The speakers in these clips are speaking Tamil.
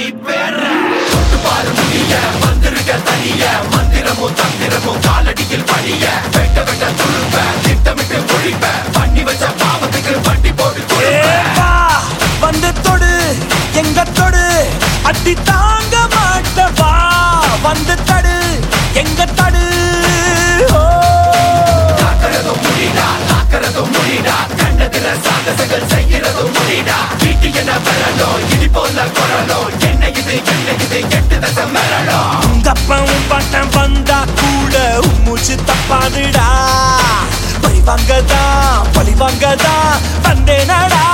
நீ பேர தொட்டு பாரு முடிய வந்திருக்க தனிய மந்திரமும் தந்திரமும் காலடியில் பணிய வெட்ட வெட்ட துழுப்ப திட்டமிட்டு ஒழிப்ப பண்ணி வச்ச பாவத்துக்கு வண்டி போட்டு கொடுப்ப ஏப்பா, வந்து தொடு எங்க தொடு அடி தாங்க மாட்டவா வந்து தடு எங்க தடு ஓ. காக்கிறதும் முடிடா காக்கிறதும் முடிடா கண்டதுல சாகசங்கள் செய்யறதும் முடிடா வீட்டு என்ன வரணும் இடி போல குரலும் என்ன இது என்ன இது எட்டு தசை மரணம் உங்க அப்பாவும் பாட்டன் வந்தா கூட மூச்சு தப்பாதுடா பழி வாங்கதா பழி வாங்கதா வந்தேனடா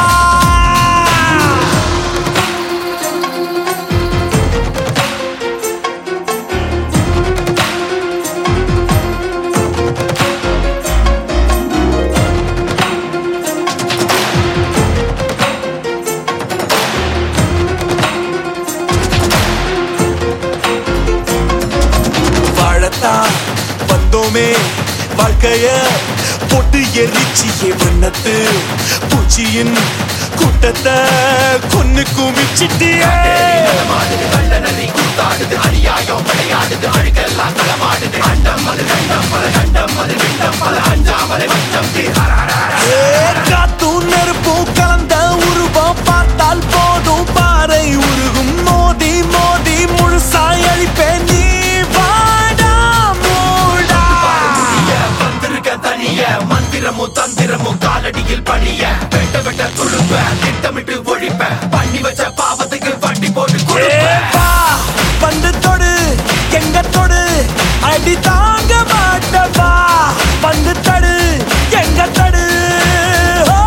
வாழத்தான் வந்தோமே வாழ்க்கைய போட்டு எரிச்சியே வண்ணத்து பூச்சியின் கூட்டத்தை கொன்னு குமிச்சிட்டியே மாடுது வெள்ள நரி கூத்தாடுது அநியாயம் விளையாடுது அழுக்கெல்லாம் களமாடுது அண்டம் அது கண்டம் பல கண்டம் அது விண்டம் பல அஞ்சாமலை வஞ்சம் ஏ, காத்தும் நெருப்பும் கலந்த உருவம் பார்த்தால் போதும் பாறை உருகும் மோதி மோதி முழுசாய் அழிப்பேன் நீ வாடா மூடா வந்திருக்க தனிய மந்திரமும் தந்திரமும் காலடியில் பணிய வெட்ட வெட்ட துழுப்ப திட்டமிட்டு ஒழிப்ப பண்ணி வச்ச பாவத்துக்கு வண்டி போட்டு கொடுப்ப ஏப்பா, வந்து தொடு எங்க தொடு அடி தாங்க மாட்டவா வந்து தடு எங்க தடு ஓ.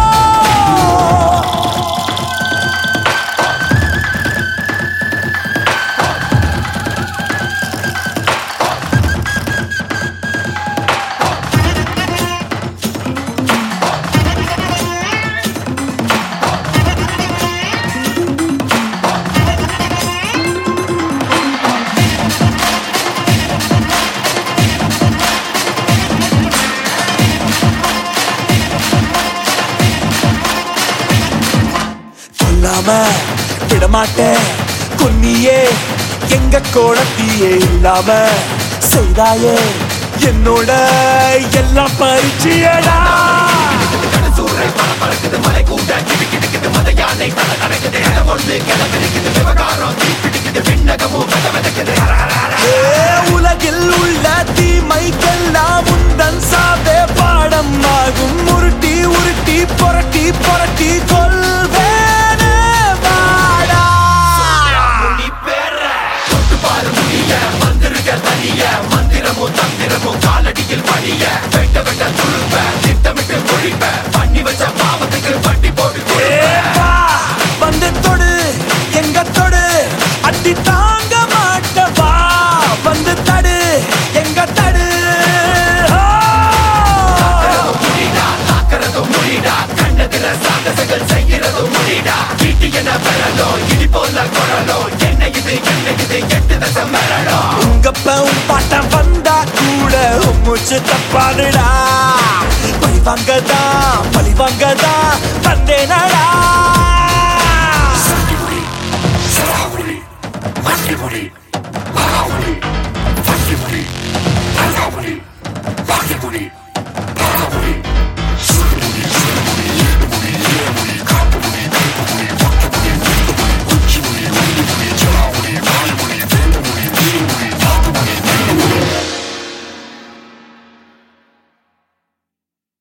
கொல்லாம விடமாட்டேன் கொன்னியே எங்க கோணத்தியே இல்லாம செய்தாயே என்னோட எல்லாம் பரிச்சியடா சூறை பல பறக்குது மலை கூட கிடு கிடுக்குது மத யானை தலை நடக்குது இடம் ஒன்று கிளம்பிருக்குது விவகாரம் தீப்பிடிக்குது விண்ணகமும் வெத வெதக்குது ஏ, உலகில் உள்ள தீமைக்கெல்லாம் உந்தன் சாவே பாடம் ஆகும் உருட்டி உருட்டி புரட்டி புரட்டி கொள்வேனே வாடா நீ பேர தொட்டு பாரு முடிய வந்திருக்க தனிய மந்திரமும் தந்திரமும் காலடியில் பணிய வெட்ட வெட்ட துழுப்ப திட்டமிட்டு ஒழிப்ப பண்ணி வச்ச பாவத்துக்கு வண்டி போட்டு கொடுப்ப ஏப்பா, வந்து தொடு எங்க தொடு அடி தாங்க மாட்டவா வந்து தடு எங்க தடு ஓ. முடிடா காக்கிறதும் முடிடா கண்டதுல சாகசங்கள் செய்யறதும் முடிடா வீட்டு என்ன வரணும் இடி போல குரலும் என்ன இது என்ன இது எட்டு தசை மரணம் உங்க பவும் பாட்டம் வந்தா கூட மூச்சு தப்பாதுடா பழி வாங்கதா பழி வாங்கதா வந்தேனடா